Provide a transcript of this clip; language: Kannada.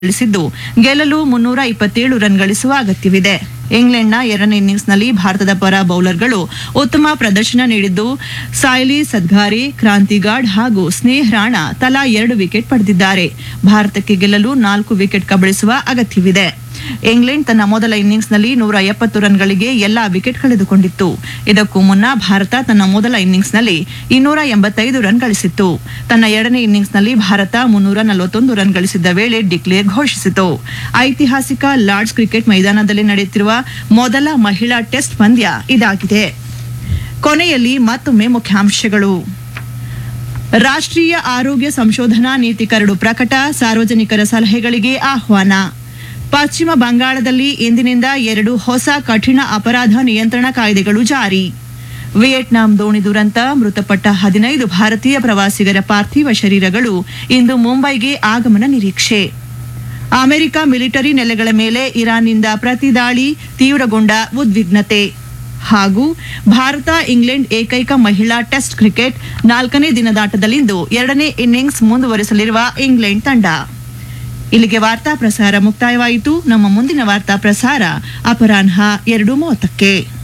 ಗಳಿಸಿದ್ದು ಗೆಲ್ಲಲು ಮುನ್ನೂರ ಇಪ್ಪತ್ತೇಳು ರನ್ ಗಳಿಸುವ ಅಗತ್ಯವಿದೆ ಇಂಗ್ಲೆಂಡ್ನ ಎರಡನೇ ಇನ್ನಿಂಗ್ಸ್ನಲ್ಲಿ ಭಾರತದ ಪರ ಬೌಲರ್ಗಳು ಉತ್ತಮ ಪ್ರದರ್ಶನ ನೀಡಿದ್ದು ಸಾಯ್ಲಿ ಸದ್ಗಾರಿ ಕ್ರಾಂತಿಗಾಡ್ ಹಾಗೂ ಸ್ನೇಹ್ ರಾಣಾ ತಲಾ ಎರಡು ವಿಕೆಟ್ ಪಡೆದಿದ್ದಾರೆ ಭಾರತಕ್ಕೆ ಗೆಲ್ಲಲು ನಾಲ್ಕು ವಿಕೆಟ್ ಕಬಳಿಸುವ ಅಗತ್ಯವಿದೆ ಇಂಗ್ಲೆಂಡ್ ತನ್ನ ಮೊದಲ ಇನ್ನಿಂಗ್ಸ್ನಲ್ಲಿ ನೂರ ಎಪ್ಪತ್ತು ರನ್ಗಳಿಗೆ ಎಲ್ಲಾ ವಿಕೆಟ್ ಕಳೆದುಕೊಂಡಿತ್ತು ಇದಕ್ಕೂ ಮುನ್ನ ಭಾರತ ತನ್ನ ಮೊದಲ ಇನ್ನಿಂಗ್ಸ್ನಲ್ಲಿ ಇನ್ನೂರ ಎಂಬತ್ತೈದು ರನ್ ಗಳಿಸಿತ್ತು ತನ್ನ ಎರಡನೇ ಇನ್ನಿಂಗ್ಸ್ನಲ್ಲಿ ಭಾರತ ಮುನ್ನೂರ ನಲವತ್ತೊಂದು ರನ್ ಗಳಿಸಿದ್ದ ವೇಳೆ ಡಿಕ್ಲೇರ್ ಘೋಷಿಸಿತು ಐತಿಹಾಸಿಕ ಲಾರ್ಡ್ಸ್ ಕ್ರಿಕೆಟ್ ಮೈದಾನದಲ್ಲಿ ನಡೆಯುತ್ತಿರುವ ಮೊದಲ ಮಹಿಳಾ ಟೆಸ್ಟ್ ಪಂದ್ಯ ಇದಾಗಿದೆ ಕೊನೆಯಲ್ಲಿ ಮತ್ತೊಮ್ಮೆ ಮುಖ್ಯಾಂಶಗಳು ರಾಷ್ಟ್ರೀಯ ಆರೋಗ್ಯ ಸಂಶೋಧನಾ ನೀತಿ ಕರಡು ಪ್ರಕಟ ಸಾರ್ವಜನಿಕರ ಸಲಹೆಗಳಿಗೆ ಆಹ್ವಾನ ಪಶ್ಚಿಮ ಬಂಗಾಳದಲ್ಲಿ ಇಂದಿನಿಂದ ಎರಡು ಹೊಸ ಕಠಿಣ ಅಪರಾಧ ನಿಯಂತ್ರಣ ಕಾಯ್ದೆಗಳು ಜಾರಿ ವಿಯೆಟ್ನಾಂ ದೋಣಿ ದುರಂತ ಮೃತಪಟ್ಟ ಹದಿನೈದು ಭಾರತೀಯ ಪ್ರವಾಸಿಗರ ಪಾರ್ಥಿವ ಶರೀರಗಳು ಇಂದು ಮುಂಬೈಗೆ ಆಗಮನ ನಿರೀಕ್ಷೆ ಅಮೆರಿಕ ಮಿಲಿಟರಿ ನೆಲೆಗಳ ಮೇಲೆ ಇರಾನ್ನಿಂದ ಪ್ರತಿದಾಳಿ ತೀವ್ರಗೊಂಡ ಉದ್ವಿಗ್ನತೆ ಹಾಗೂ ಭಾರತ ಇಂಗ್ಲೆಂಡ್ ಏಕೈಕ ಮಹಿಳಾ ಟೆಸ್ಟ್ ಕ್ರಿಕೆಟ್ ನಾಲ್ಕನೇ ದಿನದಾಟದಲ್ಲಿಂದು ಎರಡನೇ ಇನ್ನಿಂಗ್ಸ್ ಮುಂದುವರಿಸಲಿರುವ ಇಂಗ್ಲೆಂಡ್ ತಂಡ ಇಲ್ಲಿಗೆ ವಾರ್ತಾ ಪ್ರಸಾರ ಮುಕ್ತಾಯವಾಯಿತು ನಮ್ಮ ಮುಂದಿನ ವಾರ್ತಾ ಪ್ರಸಾರ ಅಪರಾಹ್ನ ಎರಡು ಮೂವತ್ತಕ್ಕೆ